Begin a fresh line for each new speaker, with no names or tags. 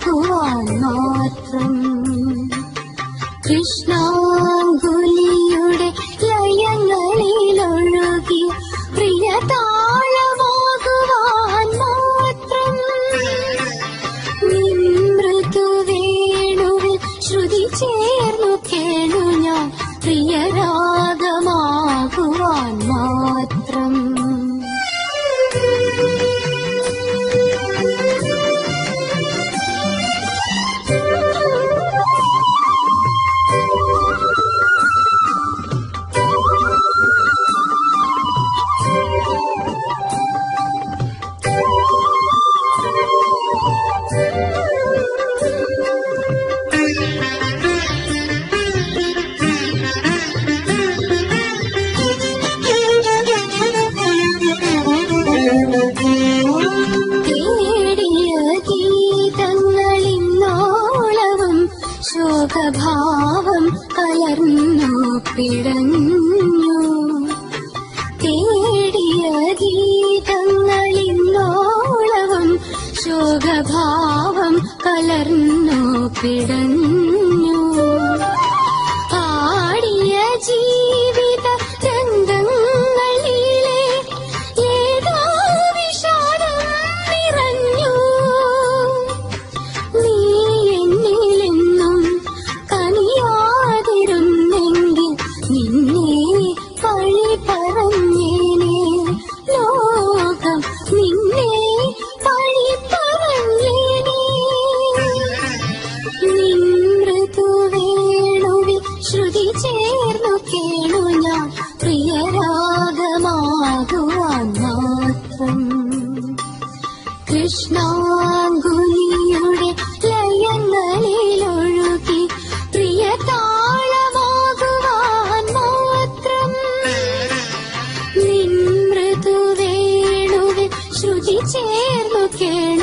താളമാകുവാൻ മാത്രം കൃഷ്ണാങ്കുലിയുടെ ലയങ്ങളിലൊഴുകി പ്രിയ താളമാകുവാൻ മാത്രം മൃദുവേണുവിൽ ശ്രുതി ചേർന്നു കേണു ഞാൻ പ്രിയരാഗമാകുവാൻ മാത്രം തേടിയ ഗീതങ്ങളിന്നോളവും ശോകഭാവം കലർന്നു പിടഞ്ഞു തേടിയ ഗീതങ്ങളിന്നോളവും ശോകഭാവം കലർന്നു പിടഞ്ഞു പാടിയ ജീവിത രംഗങ്ങളിലെ ഏതോ വിഷാദം നിറഞ്ഞു നീ എന്നിലെന്നും കനിയാതിരുന്നെങ്കിൽ നിന്നെ പഴി പറഞ്ഞേനെ ലോകം നിന്നെ പഴി പറഞ്ഞേനെ നിമൃദുവേണുവിൽ ശ്രുതി ചേർന്നു കേണു ഞാൻ പ്രിയരാഗമാകുവാൻ മാത്രം കൃഷ്ണാങ്കുലിയുടെ ലയങ്ങളിലൊഴുകി പ്രിയ താളമാകുവാൻ മാത്രം നിമൃദുവേണുവിൽ ശ്രുതി ചേർന്നു കേണു